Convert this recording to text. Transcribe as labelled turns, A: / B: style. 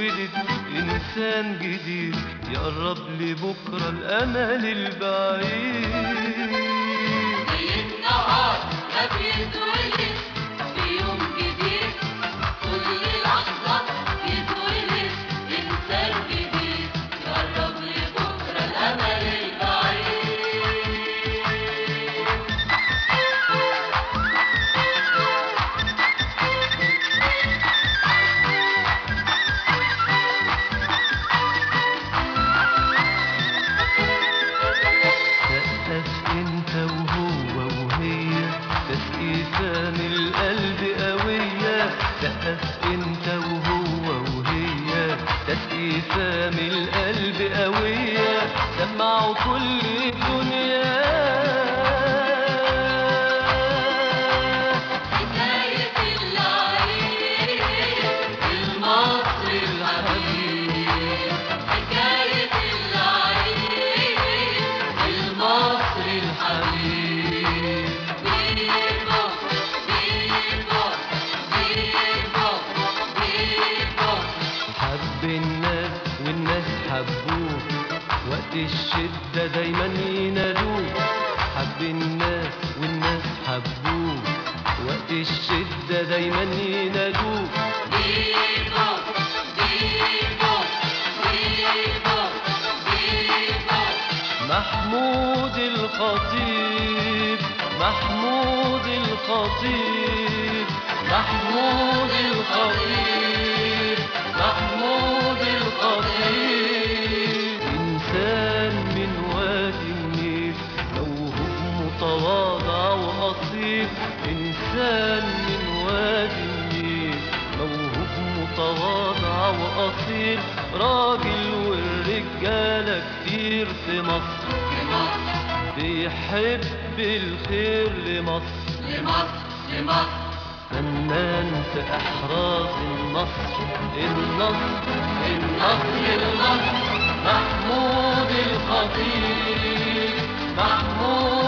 A: يتولد إنسان جديد يقرب لبكرة الأمل البعيد
B: زي النهار ما بيتولد في يوم جديد كل لحظة يتولد إنسان جديد يقرب لبكرة الأمل البعيد
A: سقف انت وهو وهي تسقيفة من القلب قوية سقف انت وهو وهي تسقيفة من القلب قوية سمعوا كل الدنيا
B: حكاية العيد المصري الحبيب حكاية العيد المصري الحبيب بيبو بيبو بيبو بيبو
A: حب الناس والناس حبوه وقت الشدة دايما ينادوه حب الناس والناس حبوه وقت الشدة دايما ينادوه
B: بيبو بيبو بيبو بيبو
A: محمود الخطيب محمود الخطيب محمود الخطيب محمود الخطيب إنسان من وادي النيل موهوب متواضع وأصيل إنسان من وادي النيل موهوب متواضع وأصيل راجل والرجالة كتير في مصر
B: لمصر
A: بيحب الخير لمصر
B: لمصر لمصر
A: فنان في إحراز النصر النصر النصر النصر محمود الخطيب محمود